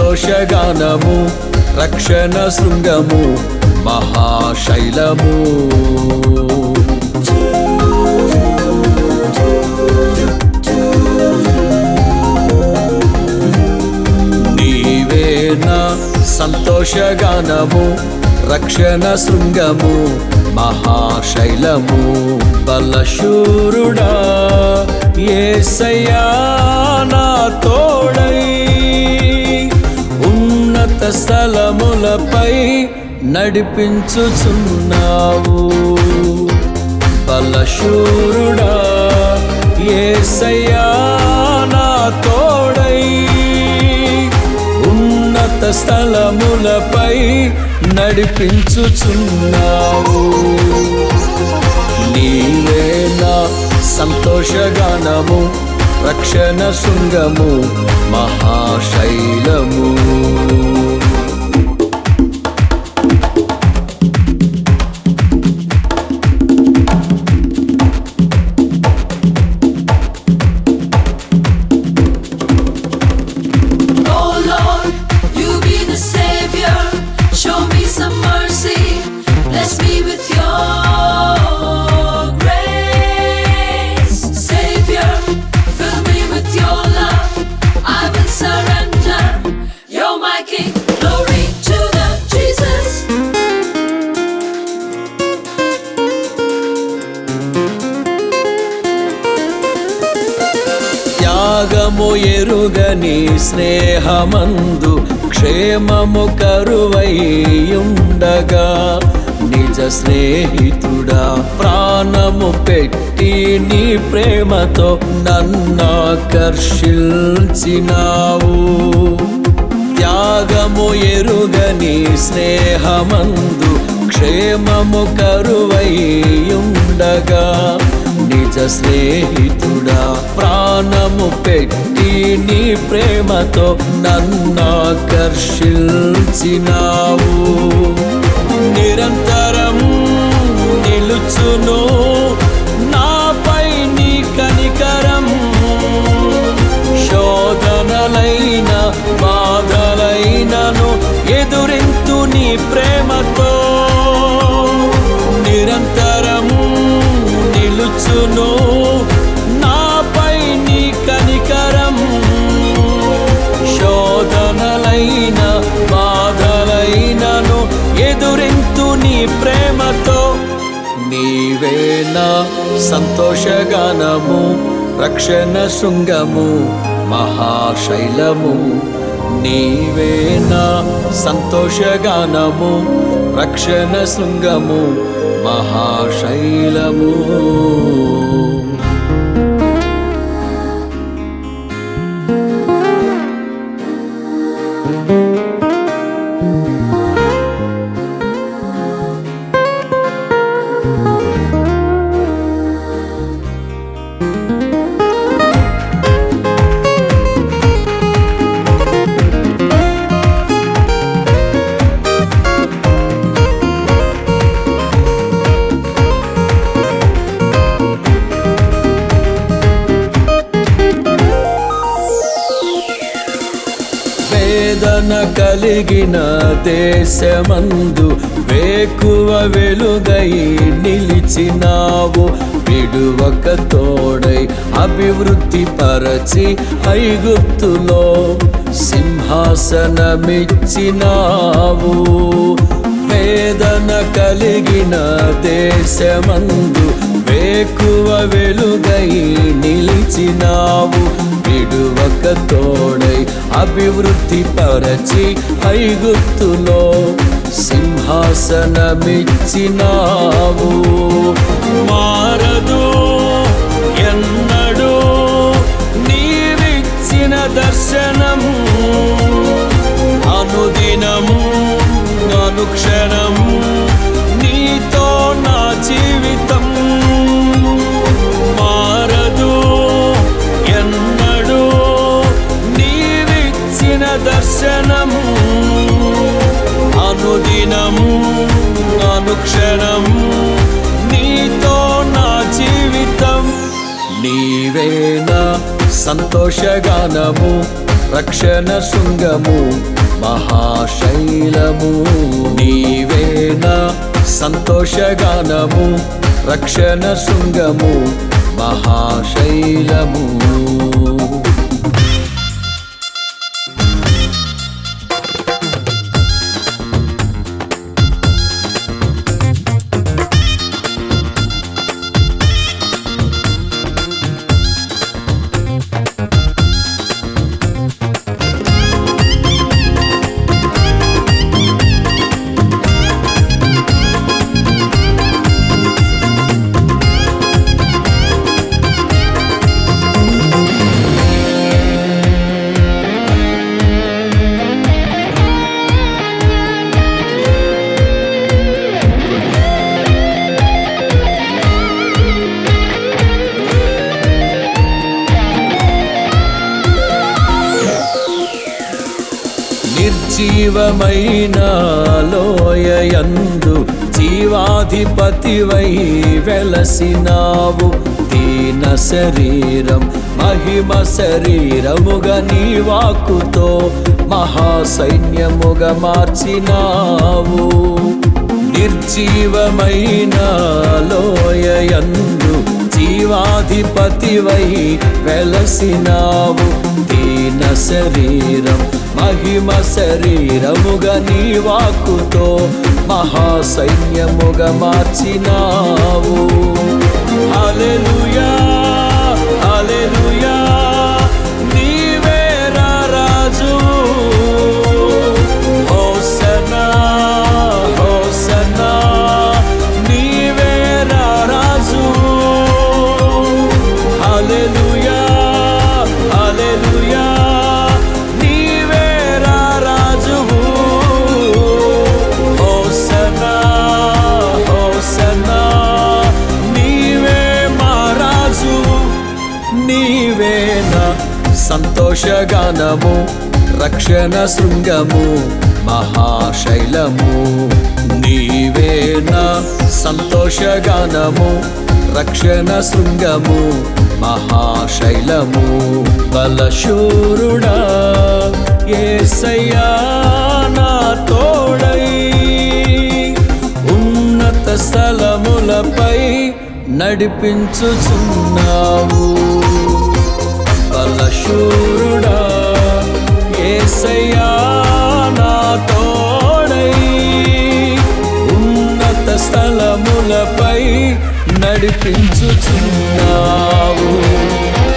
సంతోషగానము రక్షణ శృంగము మహాశైలము నీవేనా సంతోషగానము రక్షణ శృంగము మహాశైలము బలశూరుడా ఏసయ్యా నా తోడై ఉన్నత స్థలములపై నడిపించుచున్నావు బలశూరుడా ఏసయ్యా నా తోడై ఉన్నత స్థలములపై నడిపించుచున్నావు నీవే నా సంతోషగానము రక్షణ శృంగము మహాశైలము Oh Lord, you be the Savior. Show me some mercy. Bless me with your grace. Savior, fill me with your love. I will surrender. You're my King. Glory to the Jesus. త్యాగము ఎరుగని స్నేహమందు క్షేమము కరువైయుండగా నిజ స్నేహితుడా ప్రాణము పెట్టి నీ ప్రేమతో నన్నాకర్షిల్చినావు త్యాగము ఎరుగని స్నేహమందు క్షేమము కరువైయుండగా నిజ స్నేహితుడా ప్రాణము పెట్టి నీ ప్రేమతో నన్నాకర్షిల్చినావు నిరంతరం నిలుచును నాపై నీ కనికరం శోధనలైన బాధలైనను ఎదురింతు నీ ప్రేమతో నిరంతరం నిలుచును నాపై నీ కనికరం శోధనలైన బాధలైనను ఎదురింతు నీ ప్రేమతో నీవేనా సంతోషగానము రక్షణ శృంగము మహాశైలము నీవేనా సంతోషగానము రక్షణ శృంగము మహాశైలము వేదన కలిగిన దేశమందు వేకువ వెలుగై నిలిచినావు విడువక తోడై అభివృద్ధి పరచి ఐగుప్తులో సింహాసనమిచ్చినావు వేదన కలిగిన దేశమందు వేకువ వెలుగై నిలిచినావు విడువక తోడై అభివృద్ధి పరచి ఐగుప్తులో సింహాసనమిచ్చినావు మారదు ఎన్నడూ నీవిచ్చిన దర్శనం అనుదినము అనుక్షణం నీతో నా జీవితం మారదు ఎన్నడూ నీవిచ్చిన దర్శనం అనుదినము అనుక్షణం నీతో నా జీవితం నీవేనా సంతోషగానము రక్షణ శృంగము మహాశైలము నీవేనా సంతోషగానము రక్షణ శృంగము మహాశైలము నిర్జీవమైన లోయయందు జీవాధిపతివై వెలసినావు దీన శరీరం మహిమ శరీరముగా నీ వాక్కుతో మహాసైన్యముగా మార్చినావు నిర్జీవమైన లోయయందు జీవాధిపతివై వెలసినావు దీన శరీరం మహిమ శరీరముగా నీ వాక్కుతో మహాసైన్యముగా మార్చినావు హల్లెలూయా హల్లెలూయా నీవే రా రాజు హోసనా హోసనా నీవే రా రాజు హల్లెలూయా హల్లెలూయా నీవే రా రాజువు హోసనా హోసనా నీవే మా రాజు నీవేనా సంతోషగానము రక్షణ శృంగము మహాశైలము నీవేనా సంతోషగానము రక్షణ శృంగము మహాశైలము బలశూరుడా ఏసయ్యా నా తోడై ఉన్నత స్థలములపై నడిపించుచున్నావు బలశూరుడా ఏసయ్యా నా తోడై ఉన్నత స్థలములపై నడిపించుచున్నావు